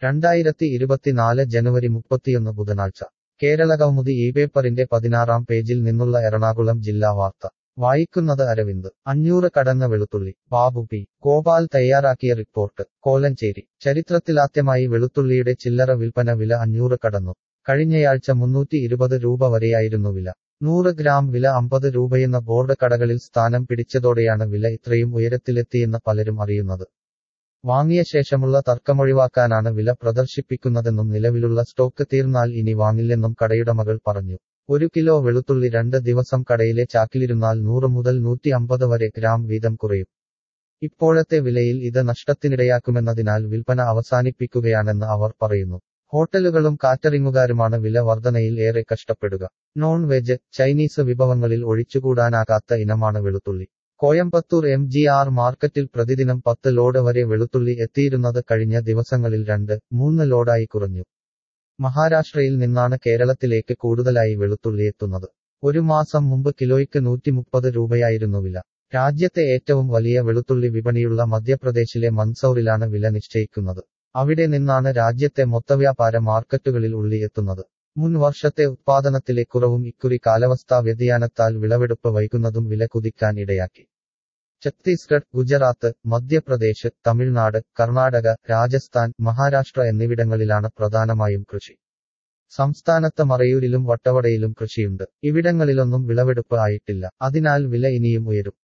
രണ്ടായിരത്തി ഇരുപത്തിനാല് ജനുവരി മുപ്പത്തിയൊന്ന് ബുധനാഴ്ച കേരളകൗമുദി ഈ പേപ്പറിന്റെ പതിനാറാം പേജിൽ നിന്നുള്ള എറണാകുളം ജില്ലാ വാർത്ത വായിക്കുന്നത് അരവിന്ദ് അഞ്ഞൂറ് കടന്ന വെളുത്തുള്ളി ബാബു പി ഗോപാൽ തയ്യാറാക്കിയ റിപ്പോർട്ട് കോലഞ്ചേരി ചരിത്രത്തിലാദ്യമായി വെളുത്തുള്ളിയുടെ ചില്ലറ വിൽപ്പന വില അഞ്ഞൂറ് കടന്നു കഴിഞ്ഞയാഴ്ച മുന്നൂറ്റി ഇരുപത് രൂപ വരെയായിരുന്നു വില നൂറ് ഗ്രാം വില അമ്പത് രൂപയെന്ന ബോർഡ് കടകളിൽ സ്ഥാനം പിടിച്ചതോടെയാണ് വില ഇത്രയും ഉയരത്തിലെത്തിയെന്ന് പലരും അറിയുന്നത് വാങ്ങിയ ശേഷമുള്ള തർക്കമൊഴിവാക്കാനാണ് വില പ്രദർശിപ്പിക്കുന്നതെന്നും നിലവിലുള്ള സ്റ്റോക്ക് തീർന്നാൽ ഇനി വാങ്ങില്ലെന്നും കടയുടമകൾ പറഞ്ഞു ഒരു കിലോ വെളുത്തുള്ളി രണ്ട് ദിവസം കടയിലെ ചാക്കിലിരുന്നാൽ നൂറ് മുതൽ നൂറ്റി അമ്പത് വരെ ഗ്രാം വീതം കുറയും ഇപ്പോഴത്തെ വിലയിൽ ഇത് നഷ്ടത്തിനിടയാക്കുമെന്നതിനാൽ വിൽപ്പന അവസാനിപ്പിക്കുകയാണെന്ന് അവർ പറയുന്നു ഹോട്ടലുകളും കാറ്ററിംഗുകാരുമാണ് വില വർധനയിൽ ഏറെ കഷ്ടപ്പെടുക നോൺ വെജ് ചൈനീസ് വിഭവങ്ങളിൽ ഒഴിച്ചുകൂടാനാകാത്ത ഇനമാണ് വെളുത്തുള്ളി കോയമ്പത്തൂർ എം ജി ആർ മാർക്കറ്റിൽ പ്രതിദിനം പത്ത് ലോഡ് വരെ വെളുത്തുള്ളി എത്തിയിരുന്നത് കഴിഞ്ഞ ദിവസങ്ങളിൽ രണ്ട് മൂന്ന് ലോഡായി കുറഞ്ഞു മഹാരാഷ്ട്രയിൽ നിന്നാണ് കേരളത്തിലേക്ക് കൂടുതലായി വെളുത്തുള്ളി എത്തുന്നത് ഒരു മാസം മുമ്പ് കിലോയ്ക്ക് നൂറ്റി മുപ്പത് രൂപയായിരുന്നു വില രാജ്യത്തെ ഏറ്റവും വലിയ വെളുത്തുള്ളി വിപണിയുള്ള മധ്യപ്രദേശിലെ മൻസൌറിലാണ് വില നിശ്ചയിക്കുന്നത് അവിടെ നിന്നാണ് രാജ്യത്തെ മൊത്തവ്യാപാര മാർക്കറ്റുകളിൽ ഉള്ളി എത്തുന്നത് മുൻ വർഷത്തെ ഉത്പാദനത്തിലെ കുറവും ഇക്കുറി കാലാവസ്ഥാ വ്യതിയാനത്താൽ വിളവെടുപ്പ് വൈകുന്നതും വില കുതിക്കാൻ ഇടയാക്കി ഛത്തീസ്ഗഡ് ഗുജറാത്ത് മധ്യപ്രദേശ് തമിഴ്നാട് കർണാടക രാജസ്ഥാൻ മഹാരാഷ്ട്ര എന്നിവിടങ്ങളിലാണ് പ്രധാനമായും കൃഷി സംസ്ഥാനത്ത് മറയൂരിലും വട്ടവടയിലും കൃഷിയുണ്ട് ഇവിടങ്ങളിലൊന്നും വിളവെടുപ്പ് ആയിട്ടില്ല അതിനാൽ വില ഇനിയും ഉയരും